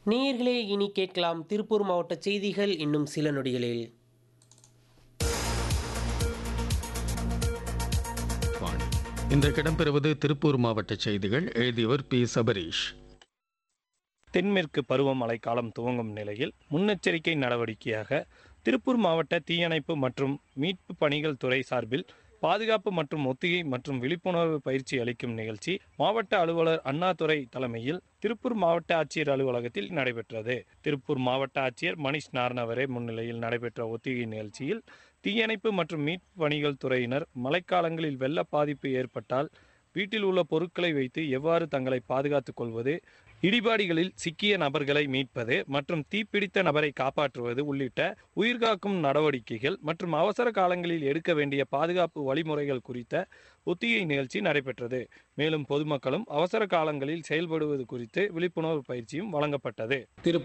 நேயர்களே இனி கேட்கலாம் திருப்பூர் மாவட்ட செய்திகள் இன்னும் சில நொடிகளில் வாணி. இன்றைக்கு இடம்பெறுவது திருப்பூர் மாவட்ட செய்திகள் எழுதியவர் பி சபரீஷ் தென்மேற்கு பருவமழை காலம் துவங்கும் நிலையில் முன்னெச்சரிக்கை நடவடிக்கையாக திருப்பூர் மாவட்ட தீயணைப்பு மற்றும் மீட்பு பணிகள் துறை சார்பில் பாதுகாப்பு மற்றும் ஒத்திகை மற்றும் விழிப்புணர்வு பயிற்சி அளிக்கும் நிகழ்ச்சி மாவட்ட அலுவலர் அண்ணாதுரை தலைமையில் திருப்பூர் மாவட்ட ஆட்சியர் அலுவலகத்தில் நடைபெற்றது திருப்பூர் மாவட்ட ஆட்சியர் மணிஷ் நார்னவரே முன்னிலையில் நடைபெற்ற ஒத்திகை நிகழ்ச்சியில் தீயணைப்பு மற்றும் மீட்பு பணிகள் துறையினர் மழைக்காலங்களில் வெள்ள பாதிப்பு ஏற்பட்டால் வீட்டில் உள்ள பொருட்களை வைத்து எவ்வாறு தங்களை பாதுகாத்துக் கொள்வது இடிபாடுகளில் சிக்கிய நபர்களை மீட்பது மற்றும் தீப்பிடித்த நபரை காப்பாற்றுவது உள்ளிட்ட உயிர்காக்கும் நடவடிக்கைகள் மற்றும் அவசர காலங்களில் எடுக்க வேண்டிய பாதுகாப்பு வழிமுறைகள் குறித்த ஒத்திகை நிகழ்ச்சி நடைபெற்றது மேலும் பொதுமக்களும் அவசர காலங்களில் செயல்படுவது குறித்து விழிப்புணர்வு பயிற்சியும் வழங்கப்பட்டது